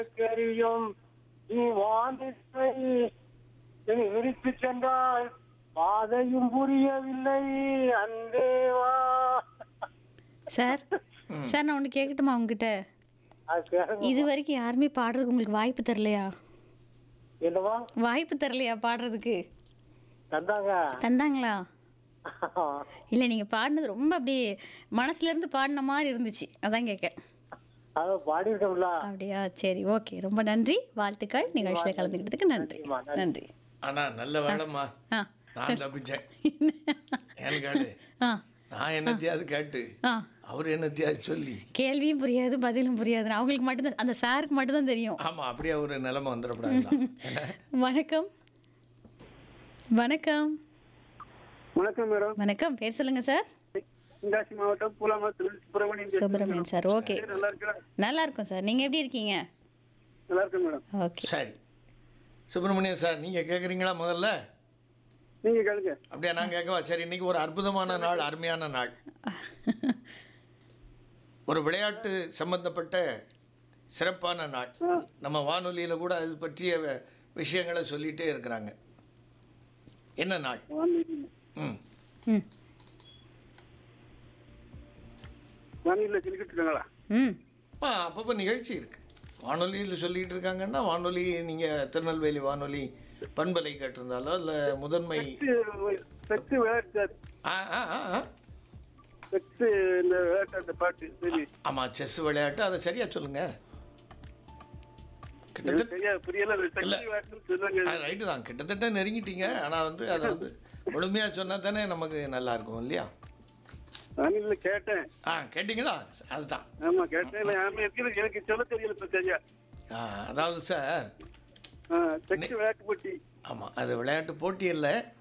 கரியும் நீ வானிலை என்னை விரித்து சென்றால் பாதையும் புரியவில்லை அன்பேவா சார் சார் நான் ஒன்று கேட்கட்டுமா உங்ககிட்ட அது கேளுங்க. இது வரைக்கும் யாருமே பாடுறதுக்கு உங்களுக்கு வாய்ப்பு தரலையா என்னவா வாய்ப்பு தரலையா பாடுறதுக்கு தந்தாங்க தந்தாங்களா இல்லை நீங்கள் பாடினது ரொம்ப அப்படியே மனசுலேருந்து பாடின மாதிரி இருந்துச்சு அதான் கேட்க அதை பாடிட்டோம்ல அப்படியா சரி ஓகே ரொம்ப நன்றி வாழ்த்துக்கள் நிகழ்ச்சியில் கலந்துக்கிட்டதுக்கு நன்றி நன்றிம்மா, நன்றி. நன்றி ஆனா நல்ல வேலைம்மா ஆ நான் தப்பிச்சேன் ஏன்னு கேளு ஆ நான் என்னத்தையாவது கேட்டு ஆ அவர் என்னத்தையாவது சொல்லி கேள்வியும் புரியாது பதிலும் புரியாது அவங்களுக்கு மட்டும்தான் அந்த சாருக்கு மட்டும்தான் தெரியும் ஆமா அப்படியே ஒரு நிலைமை வந்துடக்கூடாது வணக்கம் வணக்கம் வணக்கம் மேடம் வணக்கம் பேர் சொல்லுங்க சார் தென்காசி மாவட்டம் பூலாமரத்தில் சுப்பிரமணியன் பேசுறேன் சுப்பிரமணியன் சார் ஓகே மேடம். நல்லா இருக்கா நல்லா இருக்கும் சார் நீங்கள் எப்படி இருக்கீங்க நல்லா இருக்கேன் மேடம் ஓகே சரி சுப்பிரமணியன் சார் நீங்க கேக்குறீங்களா முதல்ல நீங்க கேளுங்க அப்படியா நான் கேட்கவா சரி இன்னைக்கு ஒரு அற்புதமான நாள் அருமையான நாள் ஒரு விளையாட்டு சம்பந்தப்பட்ட சிறப்பான நாள் நம்ம வானொலியில கூட அது பற்றிய வ- விஷயங்களை சொல்லிட்டே இருக்கிறாங்க என்ன நாள் ம் ம் வானிலை சொல்லிக்கிட்டு இருக்காங்களா ம் ஆ அப்பப்போ நிகழ்ச்சி இருக்கு வானொலியில் சொல்லிட்டு இருக்காங்கன்னா வானொலி நீங்கள் திருநெல்வேலி வானொலி பண்பலை கேட்டிருந்தாலோ இல்லை முதன்மை பெத்து விளையாட்டு ஆ ஆ ஆ ஆ. பெத்து இந்த விளையாட்டு அந்த பாட்டு சரி ஆமாம் செஸ் விளையாட்டு அதை சரியா சொல்லுங்க கிட்டத்தட்ட சரியா புரியல அது சக்தி விளையாட்டுன்னு சொல்லுவாங்க ரைட்டு தான் கிட்டத்தட்ட நெருங்கிட்டீங்க ஆனால் வந்து அதை வந்து முழுமையாக சொன்னால் தானே நமக்கு நல்லா இருக்கும் இல்லையா வானிலை கேட்டேன் ஆ கேட்டிங்களா அதுதான் ஆமா கேட்டேன் நான் ஆமா, இருக்கிறது எனக்கு சொல்ல தெரியல இப்ப சரியா ஆ, அதாவது சார் ஆ, சக்தி விளையாட்டு போட்டி ஆமாம் அது விளையாட்டு போட்டி இல்லை